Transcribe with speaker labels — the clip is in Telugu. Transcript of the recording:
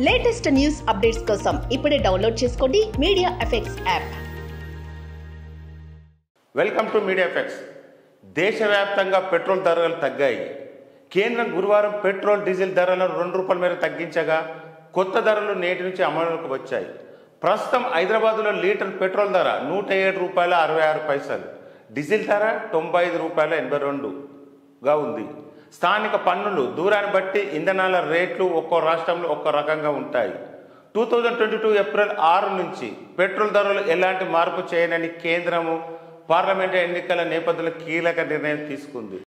Speaker 1: లేటెస్ట్ న్యూస్ అప్డేట్స్ కోసం ఇప్పుడే డౌన్లోడ్ చేసుకోండి media effects app
Speaker 2: welcome to media effects దేశవ్యాప్తంగా పెట్రోల్ ధరలు తగ్గాయి కేంద్రం గురువారం పెట్రోల్ డీజిల్ ధరలను రెండు రూపాయల మేర తగ్గించగా కొత్త ధరలు నేటి నుంచి అమలులోకి వచ్చాయి ప్రస్తుతం హైదరాబాద్లో లీటర్ పెట్రోల్ ధర నూట ఏడు రూపాయల అరవై ఆరు పైసలు డీజిల్ ధర తొంభై ఐదు రూపాయల ఎనభై రెండుగా ఉంది స్థానిక పన్నులు దూరాన్ని బట్టి ఇంధనాల రేట్లు ఒక్కో రాష్ట్రంలో ఒక్కో రకంగా ఉంటాయి two thousand twenty two April ఆరు నుంచి పెట్రోల్ ధరలు ఎలాంటి మార్పు చేయనని కేంద్రము పార్లమెంటు ఎన్నికల నేపథ్యంలో కీలక నిర్ణయం తీసుకుంది